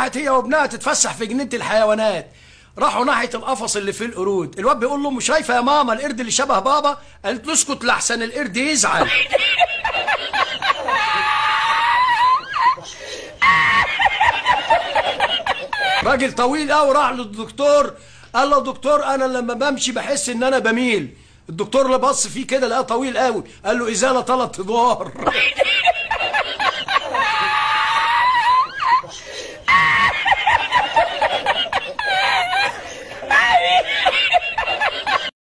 راحت هي وابنها تتفسح في جنينه الحيوانات راحوا ناحيه القفص اللي فيه القرود الواد بيقول له مش شايفه يا ماما القرد اللي شبه بابا قالت له اسكت لحسن القرد يزعل راجل طويل قوي راح للدكتور قال له يا دكتور انا لما بمشي بحس ان انا بميل الدكتور اللي بص فيه كده لقاه طويل قوي قال له ازاله ثلاث ادوار